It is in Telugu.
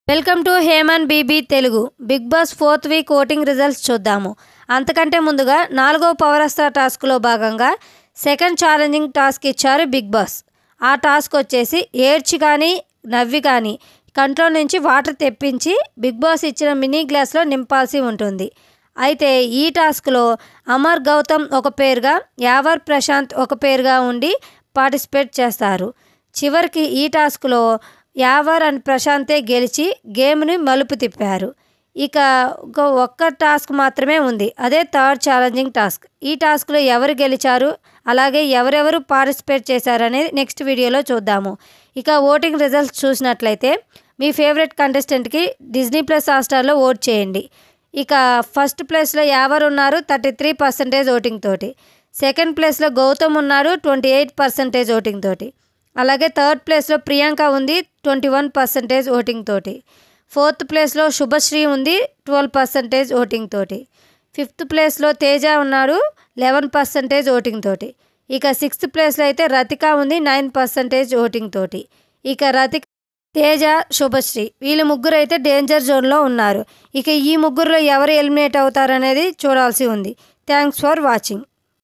welcome to Heman BB Telugu big boss fourth week voting results చూద్దాము అంతకంటే ముందుగా నాలుగో పవరస్త్ర టాస్క్లో భాగంగా సెకండ్ ఛాలెంజింగ్ టాస్క్ ఇచ్చారు బిగ్ బాస్ ఆ టాస్క్ వచ్చేసి ఏడ్చి కానీ నవ్వి కానీ కంట్రోల్ నుంచి వాటర్ తెప్పించి బిగ్ బాస్ ఇచ్చిన మినీ గ్లాస్లో నింపాల్సి ఉంటుంది అయితే ఈ టాస్క్లో అమర్ గౌతమ్ ఒక పేరుగా యావర్ ప్రశాంత్ ఒక పేరుగా ఉండి పార్టిసిపేట్ చేస్తారు చివరికి ఈ టాస్క్లో యావర్ అండ్ ప్రశాంతే గెలిచి గేమ్ని మలుపు తిప్పారు ఇక ఒక ఒక్క టాస్క్ మాత్రమే ఉంది అదే థర్డ్ ఛాలెంజింగ్ టాస్క్ ఈ టాస్క్లో ఎవరు గెలిచారు అలాగే ఎవరెవరు పార్టిసిపేట్ చేశారనేది నెక్స్ట్ వీడియోలో చూద్దాము ఇక ఓటింగ్ రిజల్ట్స్ చూసినట్లయితే మీ ఫేవరెట్ కంటెస్టెంట్కి డిజ్నీ ప్లస్ హాట్స్టార్లో ఓట్ చేయండి ఇక ఫస్ట్ ప్లేస్లో యావర్ ఉన్నారు థర్టీ త్రీ పర్సెంటేజ్ ఓటింగ్ తోటి సెకండ్ ప్లేస్లో గౌతమ్ ఉన్నారు ట్వంటీ ఎయిట్ పర్సెంటేజ్ ఓటింగ్ తోటి అలాగే థర్డ్ ప్లేస్లో ప్రియాంక ఉంది ట్వంటీ వన్ పర్సెంటేజ్ ఓటింగ్ తోటి ఫోర్త్ ప్లేస్లో శుభశ్రీ ఉంది ట్వెల్వ్ పర్సెంటేజ్ ఓటింగ్ తోటి ఫిఫ్త్ ప్లేస్లో తేజ ఉన్నాడు లెవెన్ పర్సెంటేజ్ ఓటింగ్ తోటి ఇక సిక్స్త్ ప్లేస్లో అయితే రతిక ఉంది నైన్ పర్సెంటేజ్ ఓటింగ్ తోటి ఇక రతిక తేజ శుభశ్రీ వీళ్ళు ముగ్గురు అయితే డేంజర్ జోన్లో ఉన్నారు ఇక ఈ ముగ్గురులో ఎవరు ఎలిమినేట్ అవుతారనేది చూడాల్సి ఉంది థ్యాంక్స్ ఫర్ వాచింగ్